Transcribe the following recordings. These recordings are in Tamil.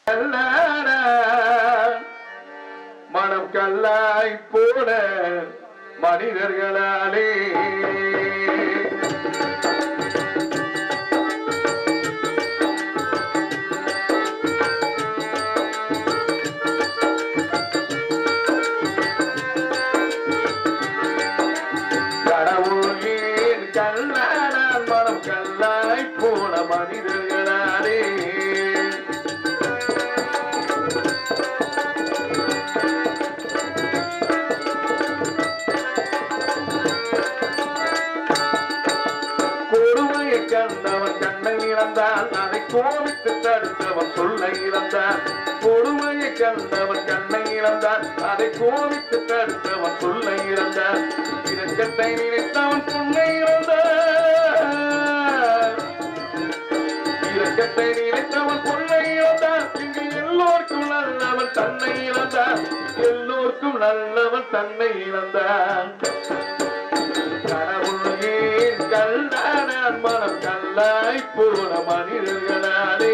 கல்லாடா, மனம் கல்லாய் போன மனிதர்களாலே கடவுள் ஏன் கல்லாடான் மனம் கல்லாய் போன மனிதர்களாலே கொடுமையை கண்டவன் கண்ணை இழந்தான் அதை கோவித்து தடுத்தவன் சொல்லை இழந்தான் கொடுமையை கண்டவன் கண்ணை இழந்தான் அதை கோவித்து தடுத்தவன் சொல்லை இழந்தான் இரக்கத்தை நினைத்தவன் பொண்ணை இழந்தான் இரக்கத்தை நினைத்தவன் பொண்ணை இழந்தான் இங்கு எல்லோருக்கும் நல்லவன் தன்னை இழந்தான் எல்லோருக்கும் நல்லவன் தன்னை இழந்தான் கடவுள் ஏன் கல்லான மனம் கல்லாய் போன மனிதர்களாலே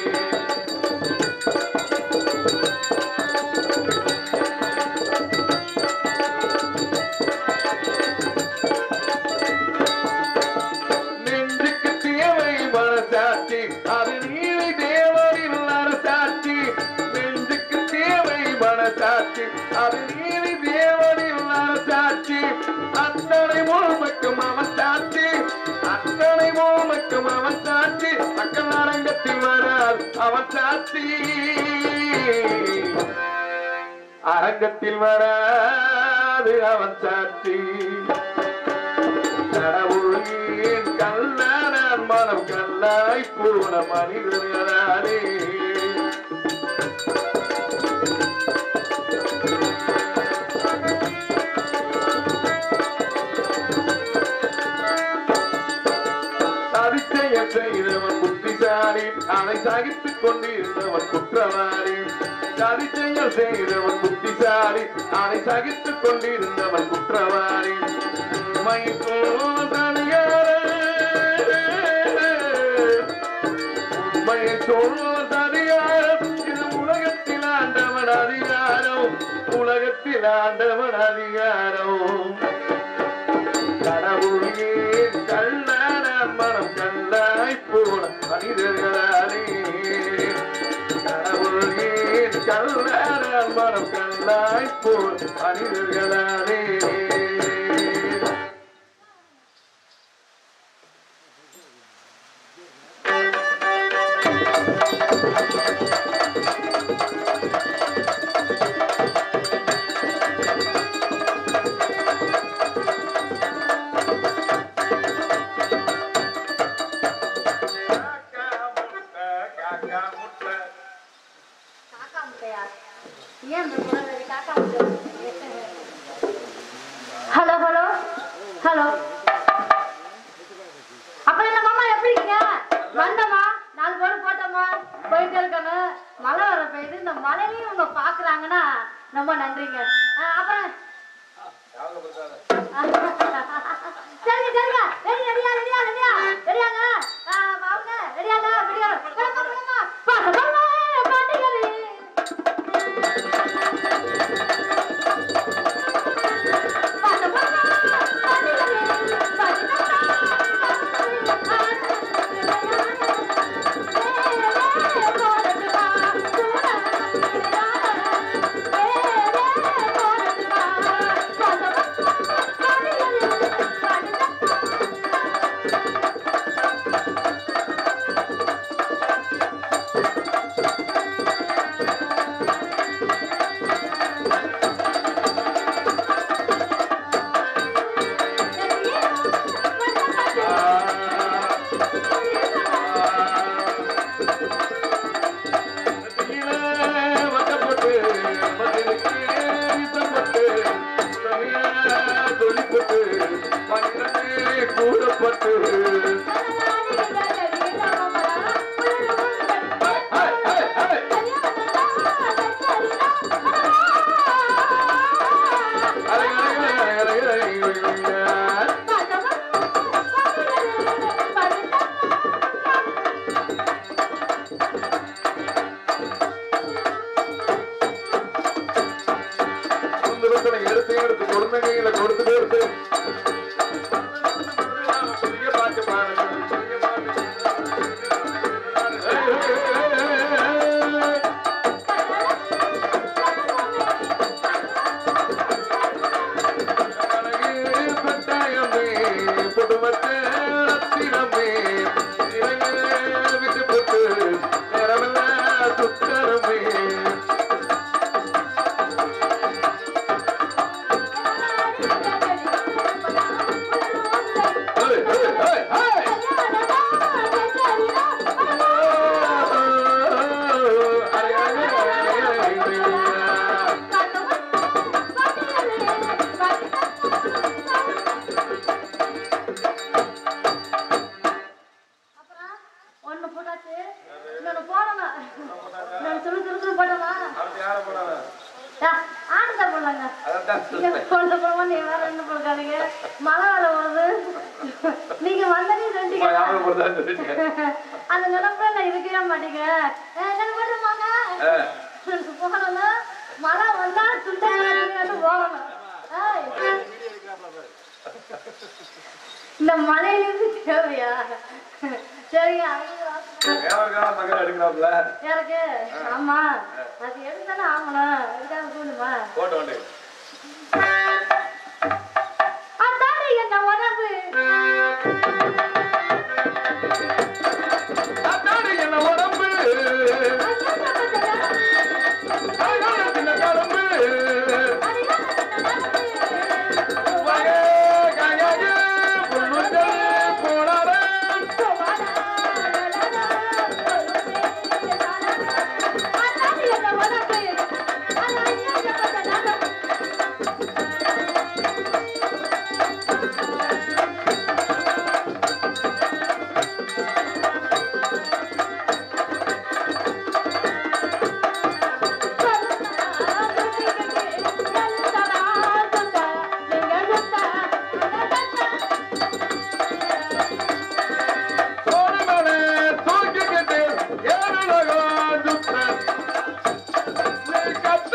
நெஞ்சுக்கு தேவை மனசாட்சி அது நீதி தேவனில் அரசாட்சி நெஞ்சுக்கு தேவை மனசாட்சி அது நீதி தேவனில் அரசாட்சி அத்தனை முழுமைக்கும் அவன் சாட்சி அத்தனை முழுமைக்கும் அவன் சாட்சி மக்கள் அரங்கத்தில் வரார் அவன் சாட்சி அரங்கத்தில் வராது அவன் சாட்சி கடவுள் ஏன் கல்லான மனம் கல்லாய் போன மனிதர்களாலே அதிசயம் செய்தவன் புத்திசாலி அதை சகித்துக் கொண்டிருந்தவன் குற்றவாளி அதிசயம் செய்தவன் புத்திசாலி அதை சகித்துக் கொண்டிருந்தவன் குற்றவாளி உண்மை உண்மையை சொல்வது அதிகாரம் இது உலகத்தில் ஆண்டவன் அதிகாரம் உலகத்தில் ஆண்டவன் அதிகாரம் கடவுள் ஏன் கல்லான மனம் கல்லாய் போன மனிதர்களாலே கடவுள் ஏன் கல்லான மனம் கல்லாய் போன மனிதர்களாலே காக்கா முட்டை, காக்கா முட்டை. காக்கா முட்டையா ஏன் இந்த குழந்தை காக்கா முட்டை ஹலோ ஹலோ ஹலோ அப்புறம் என்ன மாமா எப்படி இருக்கீங்க வந்தம்மா நாலு போடு போட்டோமா போயிட்டே இருக்காங்க மழை வர பெய்யுது இந்த மழையிலையும் இவங்க பாக்குறாங்கன்னா ரொம்ப நன்றிங்க ஆ, அப்புறம் சரிங்க சரிங்க ரெடி ரெடியா ரெடியா ரெடியா ரெடியாங்க ஆ, வாங்க ரெடியாங்க ரெடியா கிளம்ப கிளம்ப பாட்டு பாட்டு பாட்டுகளே பாட்டு பாட்டு பாட்டுகளே பாட்டு பாட்டு குழந்தைகளை கொடுத்து கொடுத்து புதிய பாட்டு பாடுறது புதிய பாட்டு ஏய், ஏய், ஏய், ஏய், ஏய். அழகு பட்டாயமே புதுமத்தே ரத்தினமே இறையே விட்டு போட்டு நேரமெல்லாம் சுத்தரமே ஏய், ஏய், ஏய், ஏய். அரை, அரை, அரை, அரை, அரை. அப்புறம் ஒண்ணு போட்டாச்சு இன்னொன்னு போடணும் இன்னொன்னு சுடு சுடு சுடு போட்டோமா அடுத்து யாரை போனாங்க? ஆனந்த போடலாங்க அதைத்தான் நீங்க கொண்டு போமா நீ வேற என்ன போடுறாதீங்க மழை வர வருது நீங்க வந்தனே சும்மா செஞ்சீங்க ஞாபகப்படுத்தான்னு சொல்லிட்டீங்க. அந்த நினைப்புல நான் இருக்கவே மாட்டேங்க என்ன பண்ணுவாங்க ஆ. போகணும்னா மழை வந்தா சுண்டல் போகணும் ஏய். இந்த மழையிலிருந்து தேவையா சரிங்க தேவருக்கான மகன் எடுக்கிறாப்புல யாருக்கு ஆமா அது எடுத்தானே ஆகணும் எடுக்காம போகணுமா போட்டு வந்து அதானே என்ன உடம்பு அத்தாடி என்ன உடம்பு அழகான சின்ன கரும்பு வகை ககையே புல்லுஞ்சே போனாரே தோடு மேலே தூக்கிக்கிட்டு ஏழுலகம் சுத்த நீ கத்த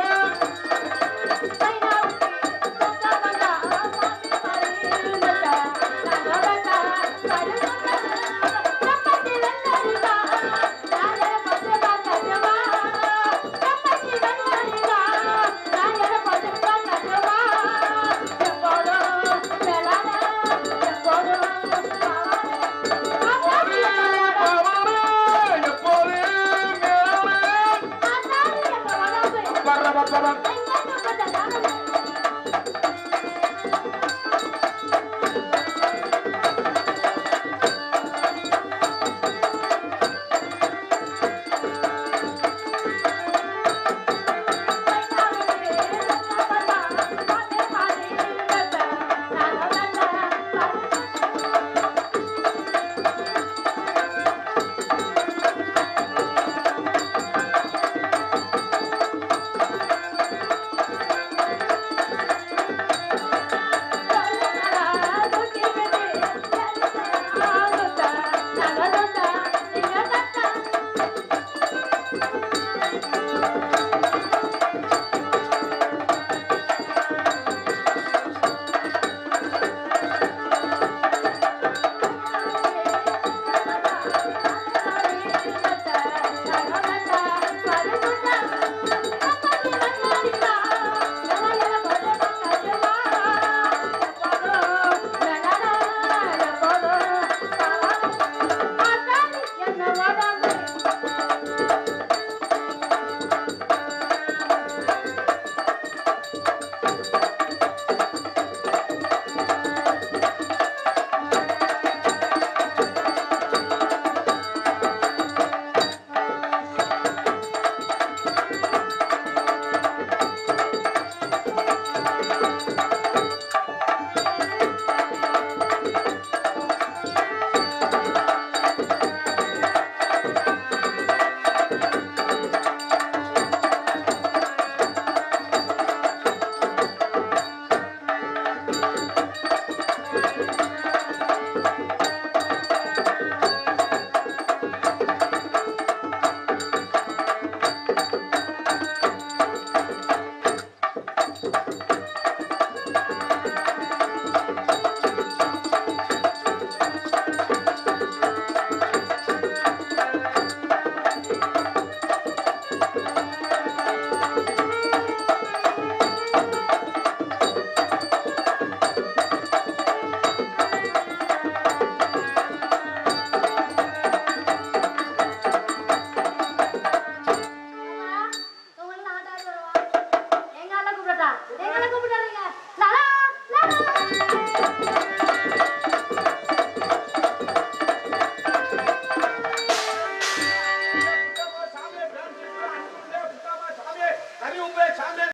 பவரே எப்போதே மேலே பரம பரம்